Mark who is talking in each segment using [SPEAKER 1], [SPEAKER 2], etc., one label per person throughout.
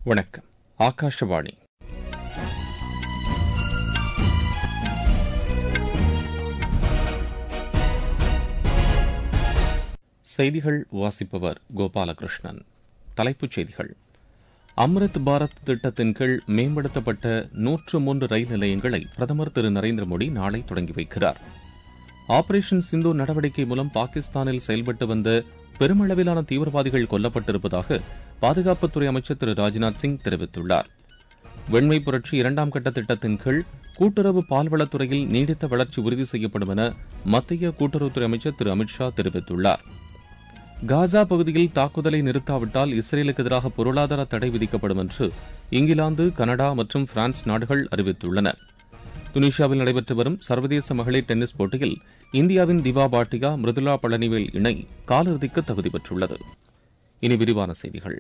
[SPEAKER 1] வணக்கம் ஆகாஷவாணி செய்திகள் வாசிப்பவர் கோபாலகிருஷ்ணன் தலைப்புச் செய்திகள் அம்ரித் பாரத் திட்டத்தின் கீழ் மேம்படுத்தப்பட்ட நூற்று மூன்று ரயில் நிலையங்களை பிரதமர் திரு நரேந்திர மோடி நாளை தொடங்கி வைக்கிறார் ஆபரேஷன் சிந்து நடவடிக்கை மூலம் பாகிஸ்தானில் செயல்பட்டு வந்த பெருமளவிலான தீவிரவாதிகள் கொல்லப்பட்டிருப்பதாக பாதுகாப்புத்துறை அமைச்சர் திரு ராஜ்நாத் சிங் தெரிவித்துள்ளார் வெண்மை புரட்சி இரண்டாம் கட்ட திட்டத்தின் கீழ் கூட்டுறவு பால்வளத்துறையில் நீடித்த வளர்ச்சி உறுதி செய்யப்படும் என மத்திய கூட்டுறவுத்துறை அமைச்சர் திரு அமித்ஷா தெரிவித்துள்ளார் காசா பகுதியில் தாக்குதலை நிறுத்தாவிட்டால் இஸ்ரேலுக்கு எதிராக பொருளாதார தடை விதிக்கப்படும் என்று இங்கிலாந்து கனடா மற்றும் பிரான்ஸ் நாடுகள் அறிவித்துள்ளன துனிஷியாவில் நடைபெற்று வரும் சர்வதேச மகளிர் டென்னிஸ் போட்டியில் இந்தியாவின் திவா பாட்டியா மிருதுலா பழனிவேல் இணை காலிறுதிக்கு தகுதி பெற்றுள்ளது இனி விரிவான செய்திகள்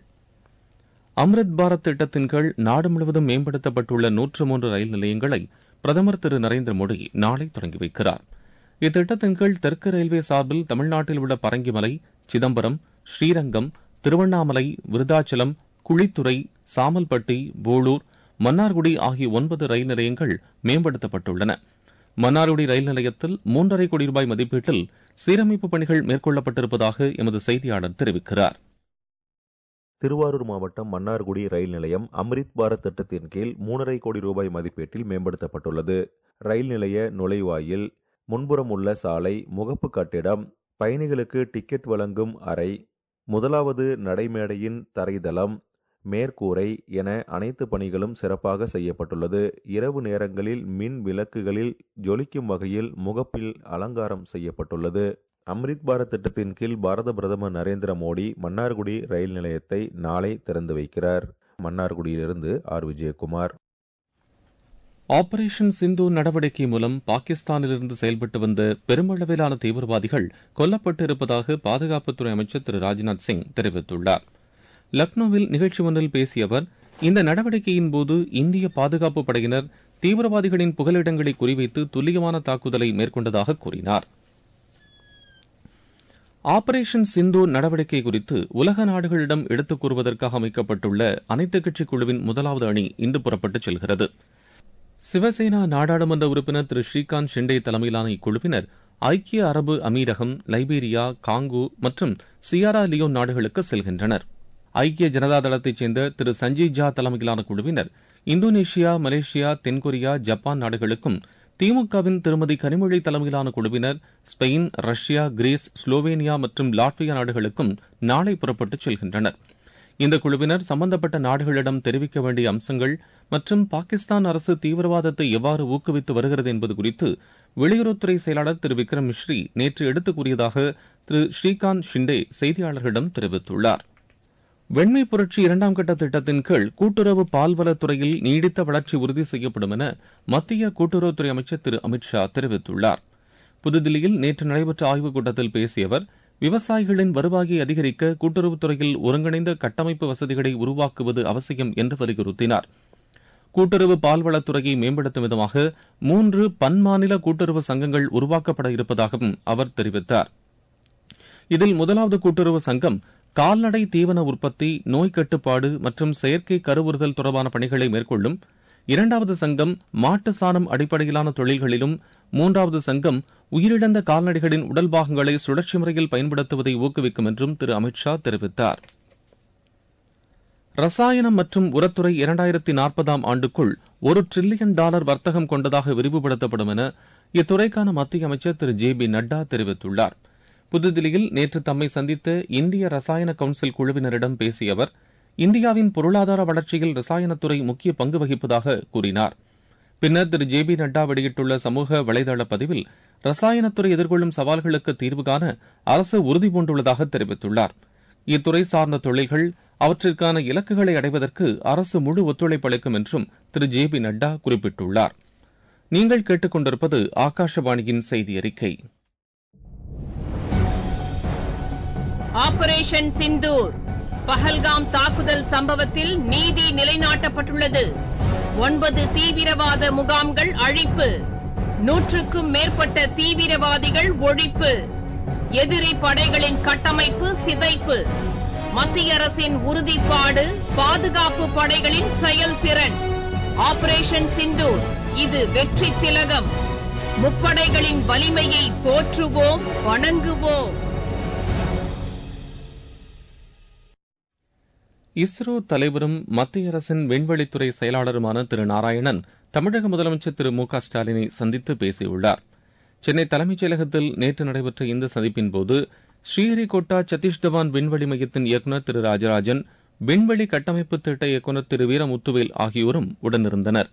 [SPEAKER 1] அம்ரித் பாரத் திட்டத்தின் கீழ் நாடு முழுவதும் மேம்படுத்தப்பட்டுள்ள நூற்று மூன்று ரயில் நிலையங்களை பிரதமர் திரு நரேந்திர மோடி நாளை தொடங்கி வைக்கிறார் இத்திட்டத்தின் கீழ் தெற்கு ரயில்வே சார்பில் தமிழ்நாட்டில் உள்ள பரங்கிமலை சிதம்பரம் ஸ்ரீரங்கம் திருவண்ணாமலை விருதாச்சலம் குழித்துறை சாமல்பட்டி போளூர் மன்னார்குடி ஆகிய ஒன்பது ரயில் நிலையங்கள் மேம்படுத்தப்பட்டுள்ளன மன்னார்குடி ரயில் நிலையத்தில் மூன்றரை கோடி ரூபாய் மதிப்பீட்டில் சீரமைப்பு பணிகள் மேற்கொள்ளப்பட்டிருப்பதாக எமது செய்தியாளர் தெரிவிக்கிறார்
[SPEAKER 2] திருவாரூர் மாவட்டம் மன்னார்குடி ரயில் நிலையம் அம்ரித் பாரத் திட்டத்தின் கீழ் மூணரை கோடி ரூபாய் மதிப்பீட்டில் மேம்படுத்தப்பட்டுள்ளது ரயில் நிலைய நுழைவாயில் முன்புறம் உள்ள சாலை முகப்பு கட்டிடம் பயணிகளுக்கு டிக்கெட் வழங்கும் அறை முதலாவது நடைமேடையின் தரைதளம் மேற்கூரை என அனைத்து பணிகளும் சிறப்பாக செய்யப்பட்டுள்ளது இரவு நேரங்களில் மின் விளக்குகளில் ஜொலிக்கும் வகையில் முகப்பில் அலங்காரம் செய்யப்பட்டுள்ளது அம்ரித் பாரத் திட்டத்தின் கீழ் பாரத பிரதமர் நரேந்திர மோடி மன்னார்குடி ரயில் நிலையத்தை நாளை திறந்து வைக்கிறார் மன்னார்குடியிலிருந்து ஆர் விஜயகுமார்
[SPEAKER 1] ஆபரேஷன் சிந்து நடவடிக்கை மூலம் பாகிஸ்தானிலிருந்து செயல்பட்டு வந்த பெருமளவிலான தீவிரவாதிகள் கொல்லப்பட்டிருப்பதாக பாதுகாப்புத்துறை அமைச்சர் திரு ராஜ்நாத் சிங் தெரிவித்துள்ளார் லக்னோவில் நிகழ்ச்சி ஒன்றில் பேசிய அவர் இந்த நடவடிக்கையின் போது இந்திய பாதுகாப்பு படையினர் தீவிரவாதிகளின் புகலிடங்களை குறிவைத்து துல்லியமான தாக்குதலை மேற்கொண்டதாக கூறினார் ஆபரேஷன் சிந்து நடவடிக்கை குறித்து உலக நாடுகளிடம் எடுத்துக் கூறுவதற்காக அமைக்கப்பட்டுள்ள அனைத்துக் கட்சி குழுவின் முதலாவது அணி இன்று புறப்பட்டுச் செல்கிறது சிவசேனா நாடாளுமன்ற உறுப்பினர் திரு ஸ்ரீகாந்த் ஷிண்டே தலைமையிலான இக்குழுவினர் ஐக்கிய அரபு அமீரகம் லைபீரியா காங்கோ மற்றும் சியாரா லியோன் நாடுகளுக்கு செல்கின்றனர் ஐக்கிய ஜனதா தளத்தைச் சேர்ந்த திரு சஞ்சய் ஜா தலைமையிலான குழுவினர் இந்தோனேஷியா மலேசியா தென்கொரியா ஜப்பான் நாடுகளுக்கும் திமுகவின் திருமதி கனிமொழி தலைமையிலான குழுவினர் ஸ்பெயின் ரஷ்யா கிரீஸ் ஸ்லோவேனியா மற்றும் லாட்வியா நாடுகளுக்கும் நாளை புறப்பட்டுச் செல்கின்றனர் இந்த குழுவினர் சம்பந்தப்பட்ட நாடுகளிடம் தெரிவிக்க வேண்டிய அம்சங்கள் மற்றும் பாகிஸ்தான் அரசு தீவிரவாதத்தை எவ்வாறு ஊக்குவித்து வருகிறது என்பது குறித்து வெளியுறவுத்துறை செயலாளர் திரு விக்ரம் மிஸ்ரி நேற்று எடுத்துக் கூறியதாக திரு ஸ்ரீகாந்த் ஷிண்டே செய்தியாளர்களிடம் தெரிவித்துள்ளார் வெண்மை புரட்சி இரண்டாம் கட்ட திட்டத்தின் கீழ் கூட்டுறவு பால்வளத்துறையில் நீடித்த வளர்ச்சி உறுதி செய்யப்படும் என மத்திய கூட்டுறவுத்துறை அமைச்சர் திரு அமித்ஷா தெரிவித்துள்ளார் புதுதில்லியில் நேற்று நடைபெற்ற ஆய்வுக் கூட்டத்தில் பேசிய அவர் விவசாயிகளின் வருவாயை அதிகரிக்க கூட்டுறவுத்துறையில் ஒருங்கிணைந்த கட்டமைப்பு வசதிகளை உருவாக்குவது அவசியம் என்று வலியுறுத்தினார் கூட்டுறவு பால்வளத்துறையை மேம்படுத்தும் விதமாக மூன்று பன்மாநில கூட்டுறவு சங்கங்கள் உருவாக்கப்பட இருப்பதாகவும் அவர் தெரிவித்தார் இதில் முதலாவது கூட்டுறவு சங்கம் கால்நடை தீவன உற்பத்தி நோய் கட்டுப்பாடு மற்றும் செயற்கை கருவுறுதல் தொடர்பான பணிகளை மேற்கொள்ளும் இரண்டாவது சங்கம் மாட்டு சாணம் அடிப்படையிலான தொழில்களிலும் மூன்றாவது சங்கம் உயிரிழந்த கால்நடைகளின் உடல் பாகங்களை சுழற்சி முறையில் பயன்படுத்துவதை ஊக்குவிக்கும் என்றும் திரு அமித்ஷா தெரிவித்தார் ரசாயனம் மற்றும் உரத்துறை இரண்டாயிரத்தி நாற்பதாம் ஆண்டுக்குள் ஒரு டிரில்லியன் டாலர் வர்த்தகம் கொண்டதாக விரிவுபடுத்தப்படும் என இத்துறைக்கான மத்திய அமைச்சர் திரு ஜே பி நட்டா தெரிவித்துள்ளார் புதுதில்லியில் நேற்று தம்மை சந்தித்த இந்திய ரசாயன கவுன்சில் குழுவினரிடம் பேசிய அவர் இந்தியாவின் பொருளாதார வளர்ச்சியில் ரசாயனத்துறை முக்கிய பங்கு வகிப்பதாக கூறினார் பின்னர் திரு ஜே பி நட்டா வெளியிட்டுள்ள சமூக வலைதள பதிவில் ரசாயனத்துறை எதிர்கொள்ளும் சவால்களுக்கு தீர்வு காண அரசு உறுதிபூண்டுள்ளதாக தெரிவித்துள்ளார் இத்துறை சார்ந்த தொழில்கள் அவற்றிற்கான இலக்குகளை அடைவதற்கு அரசு முழு ஒத்துழைப்பு அளிக்கும் என்றும் திரு ஜே பி நட்டா குறிப்பிட்டுள்ளார் நீங்கள் கேட்டுக்கொண்டிருப்பது ஆகாஷவாணியின் செய்தி அறிக்கை
[SPEAKER 3] ஆபரேஷன் சிந்தூர் பஹல்காம் தாக்குதல் சம்பவத்தில் நீதி நிலைநாட்டப்பட்டுள்ளது ஒன்பது தீவிரவாத முகாம்கள் அழிப்பு நூற்றுக்கும் மேற்பட்ட தீவிரவாதிகள் ஒழிப்பு எதிரி படைகளின் கட்டமைப்பு சிதைப்பு மத்திய அரசின் உறுதிப்பாடு பாதுகாப்பு படைகளின் செயல்திறன் ஆபரேஷன் சிந்தூர் இது வெற்றி திலகம் முப்படைகளின் வலிமையை போற்றுவோம் வணங்குவோம்
[SPEAKER 1] இஸ்ரோ தலைவரும் மத்திய அரசின் விண்வெளித்துறை செயலாளருமான திரு நாராயணன் தமிழக முதலமைச்சர் திரு மு க ஸ்டாலினை சந்தித்து பேசியுள்ளார் சென்னை தலைமைச் செயலகத்தில் நேற்று நடைபெற்ற இந்த சந்திப்பின்போது ஸ்ரீஹரிகோட்டா சதீஷ் தவான் விண்வெளி மையத்தின் இயக்குநர் திரு ராஜராஜன் விண்வெளி கட்டமைப்பு திட்ட இயக்குநர் திரு வீரமுத்துவேல் ஆகியோரும் உடனிருந்தனர்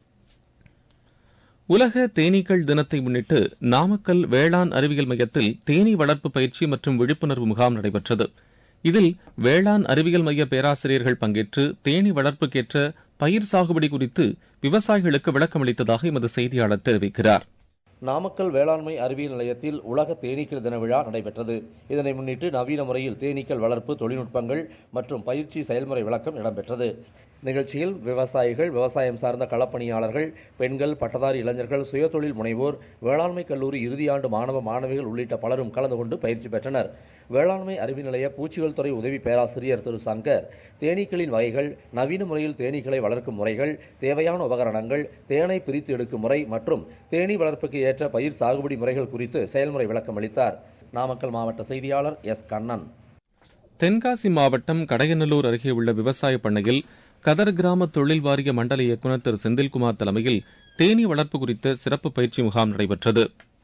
[SPEAKER 1] உலக தேனீக்கள் தினத்தை முன்னிட்டு நாமக்கல் வேளாண் அறிவியல் மையத்தில் தேனீ வளர்ப்பு பயிற்சி மற்றும் விழிப்புணர்வு முகாம் நடைபெற்றது இதில் வேளாண் அறிவியல் மைய பேராசிரியர்கள் பங்கேற்று தேனீ வளர்ப்புக்கேற்ற பயிர் சாகுபடி குறித்து விவசாயிகளுக்கு விளக்கமளித்ததாக எமது செய்தியாளர் தெரிவிக்கிறார்
[SPEAKER 4] நாமக்கல் வேளாண்மை அறிவியல் நிலையத்தில் உலக தேனீக்கள் தின விழா நடைபெற்றது இதனை முன்னிட்டு நவீன முறையில் தேனீக்கள் வளர்ப்பு தொழில்நுட்பங்கள் மற்றும் பயிற்சி செயல்முறை விளக்கம் இடம்பெற்றது நிகழ்ச்சியில் விவசாயிகள் விவசாயம் சார்ந்த களப்பணியாளர்கள் பெண்கள் பட்டதாரி இளைஞர்கள் சுயதொழில் முனைவோர் வேளாண்மை கல்லூரி இறுதியாண்டு மாணவ மாணவிகள் உள்ளிட்ட பலரும் கலந்து கொண்டு பயிற்சி பெற்றனர் வேளாண்மை அறிவியல் நிலைய பூச்சிகள் துறை உதவி பேராசிரியர் திரு சங்கர் தேனீக்களின் வகைகள் நவீன முறையில் தேனீக்களை வளர்க்கும் முறைகள் தேவையான உபகரணங்கள் தேனை பிரித்து எடுக்கும் முறை மற்றும் தேனீ வளர்ப்புக்கு ஏற்ற பயிர் சாகுபடி முறைகள் குறித்து செயல்முறை விளக்கம் அளித்தார் நாமக்கல் மாவட்ட செய்தியாளர் எஸ் கண்ணன்
[SPEAKER 1] தென்காசி மாவட்டம் கடையநல்லூர் அருகே உள்ள விவசாய பண்ணையில் கதர் கிராம தொழில் வாரிய மண்டல இயக்குநர் திரு செந்தில்குமார் தலைமையில் தேனீ வளர்ப்பு குறித்த சிறப்பு பயிற்சி முகாம் நடைபெற்றது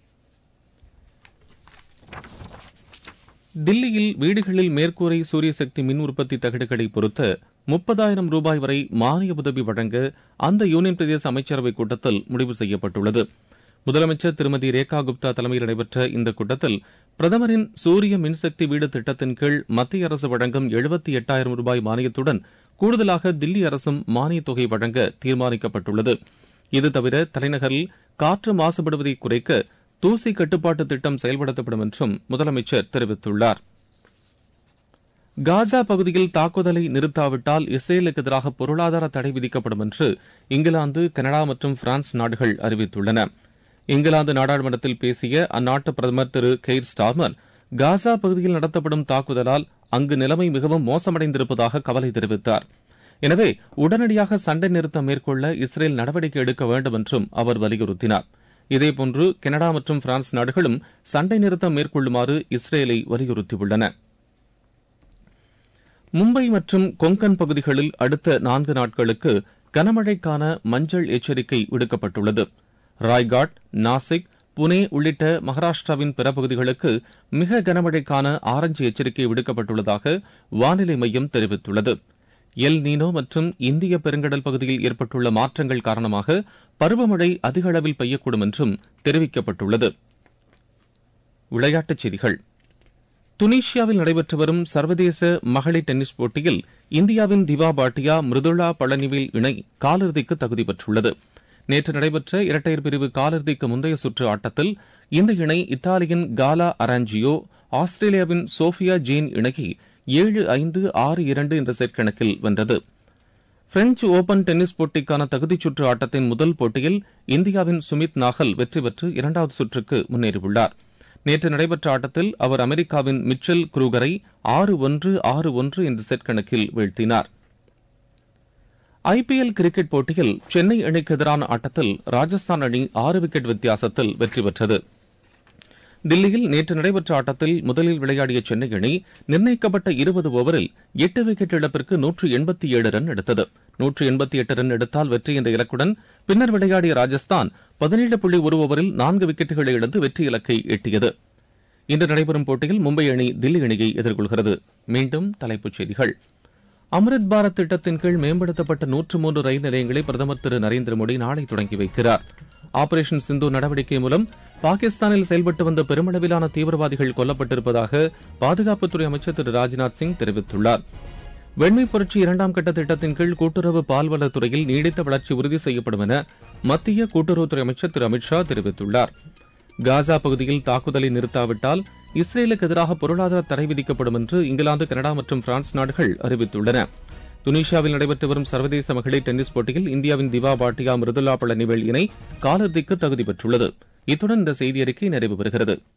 [SPEAKER 1] தில்லியில் வீடுகளில் மேற்கூரை சூரிய சக்தி மின் உற்பத்தி தகடுகளை பொருத்த முப்பதாயிரம் ரூபாய் வரை மானிய உதவி வழங்க அந்த யூனியன் பிரதேச அமைச்சரவைக் கூட்டத்தில் முடிவு செய்யப்பட்டுள்ளது முதலமைச்சர் திருமதி ரேகா குப்தா தலைமையில் நடைபெற்ற இந்த கூட்டத்தில் பிரதமரின் சூரிய மின்சக்தி வீடு திட்டத்தின் கீழ் மத்திய அரசு வழங்கும் எழுபத்தி எட்டாயிரம் ரூபாய் மானியத்துடன் கூடுதலாக தில்லி அரசும் மானியத் தொகை வழங்க தீர்மானிக்கப்பட்டுள்ளது இது தவிர தலைநகரில் காற்று மாசுபடுவதை குறைக்க தூசி கட்டுப்பாட்டு திட்டம் செயல்படுத்தப்படும் என்றும் முதலமைச்சர் தெரிவித்துள்ளார் காசா பகுதியில் தாக்குதலை நிறுத்தாவிட்டால் இஸ்ரேலுக்கு எதிராக பொருளாதார தடை விதிக்கப்படும் என்று இங்கிலாந்து கனடா மற்றும் பிரான்ஸ் நாடுகள் அறிவித்துள்ளன இங்கிலாந்து நாடாளுமன்றத்தில் பேசிய அந்நாட்டு பிரதமர் திரு கெய்ர் ஸ்டார்மர் காசா பகுதியில் நடத்தப்படும் தாக்குதலால் அங்கு நிலைமை மிகவும் மோசமடைந்திருப்பதாக கவலை தெரிவித்தார் எனவே உடனடியாக சண்டை நிறுத்தம் மேற்கொள்ள இஸ்ரேல் நடவடிக்கை எடுக்க வேண்டும் என்றும் அவர் வலியுறுத்தினார் இதேபோன்று கனடா மற்றும் பிரான்ஸ் நாடுகளும் சண்டை நிறுத்தம் மேற்கொள்ளுமாறு இஸ்ரேலை வலியுறுத்தியுள்ளன மும்பை மற்றும் கொங்கன் பகுதிகளில் அடுத்த நான்கு நாட்களுக்கு கனமழைக்கான மஞ்சள் எச்சரிக்கை விடுக்கப்பட்டுள்ளது ராய்காட் நாசிக் புனே உள்ளிட்ட மகாராஷ்டிராவின் பிற பகுதிகளுக்கு மிக கனமழைக்கான ஆரஞ்சு எச்சரிக்கை விடுக்கப்பட்டுள்ளதாக வானிலை மையம் தெரிவித்துள்ளது எல் நீனோ மற்றும் இந்திய பெருங்கடல் பகுதியில் ஏற்பட்டுள்ள மாற்றங்கள் காரணமாக பருவமழை அதிக அளவில் பெய்யக்கூடும் என்றும் தெரிவிக்கப்பட்டுள்ளது விளையாட்டுச் செய்திகள் துனிஷியாவில் நடைபெற்று வரும் சர்வதேச மகளிர் டென்னிஸ் போட்டியில் இந்தியாவின் திவா பாட்டியா மிருதுளா பழனிவேல் இணை காலிறுதிக்கு தகுதி பெற்றுள்ளது நேற்று நடைபெற்ற இரட்டையர் பிரிவு காலிறுதிக்கு முந்தைய சுற்று ஆட்டத்தில் இந்த இணை இத்தாலியின் காலா அராஞ்சியோ ஆஸ்திரேலியாவின் சோஃபியா ஜேன் இணையை ஏழு ஐந்து ஆறு இரண்டு என்ற செட் கணக்கில் வென்றது பிரெஞ்சு ஓபன் டென்னிஸ் போட்டிக்கான தகுதிச் சுற்று ஆட்டத்தின் முதல் போட்டியில் இந்தியாவின் சுமித் நாகல் வெற்றி பெற்று இரண்டாவது சுற்றுக்கு முன்னேறியுள்ளார் நேற்று நடைபெற்ற ஆட்டத்தில் அவர் அமெரிக்காவின் மிச்சல் குரூகரை ஆறு ஒன்று ஆறு ஒன்று என்ற செட் கணக்கில் வீழ்த்தினார் ஐபிஎல் கிரிக்கெட் போட்டியில் சென்னை அணிக்கு எதிரான ஆட்டத்தில் ராஜஸ்தான் அணி ஆறு விக்கெட் வித்தியாசத்தில் வெற்றி பெற்றது தில்லியில் நேற்று நடைபெற்ற ஆட்டத்தில் முதலில் விளையாடிய சென்னை அணி நிர்ணயிக்கப்பட்ட இருபது ஓவரில் எட்டு விக்கெட் இழப்பிற்கு நூற்று எண்பத்தி ஏழு ரன் எடுத்தது நூற்று எண்பத்தி எட்டு ரன் எடுத்தால் வெற்றி என்ற இலக்குடன் பின்னர் விளையாடிய ராஜஸ்தான் பதினேழு புள்ளி ஒரு ஓவரில் நான்கு விக்கெட்டுகளை இழந்து வெற்றி இலக்கை எட்டியது இன்று நடைபெறும் போட்டியில் மும்பை அணி தில்லி அணியை எதிர்கொள்கிறது மீண்டும் தலைப்புச் செய்திகள் அம்ரித் பாரத் திட்டத்தின் கீழ் மேம்படுத்தப்பட்ட நூற்று மூன்று ரயில் நிலையங்களை பிரதமர் திரு நரேந்திர மோடி நாளை தொடங்கி வைக்கிறார் ஆபரேஷன் சிந்து நடவடிக்கை மூலம் பாகிஸ்தானில் செயல்பட்டு வந்த பெருமளவிலான தீவிரவாதிகள் கொல்லப்பட்டிருப்பதாக பாதுகாப்புத்துறை அமைச்சர் திரு ராஜ்நாத் சிங் தெரிவித்துள்ளார் வெண்மை புரட்சி இரண்டாம் கட்ட திட்டத்தின் கீழ் கூட்டுறவு பால்வளத் துறையில் நீடித்த வளர்ச்சி உறுதி செய்யப்படும் என மத்திய கூட்டுறவுத்துறை அமைச்சர் திரு அமித்ஷா தெரிவித்துள்ளார் காசா பகுதியில் தாக்குதலை நிறுத்தாவிட்டால் இஸ்ரேலுக்கு எதிராக பொருளாதார தடை விதிக்கப்படும் என்று இங்கிலாந்து கனடா மற்றும் பிரான்ஸ் நாடுகள் அறிவித்துள்ளன துனிஷியாவில் நடைபெற்று வரும் சர்வதேச மகளிர் டென்னிஸ் போட்டியில் இந்தியாவின் திவா பாட்டியா மிருதுலா பழனிவேல் இணை காலிறுதிக்கு தகுதி பெற்றுள்ளது இத்துடன் இந்த செய்தி அறிக்கை நிறைவு பெறுகிறது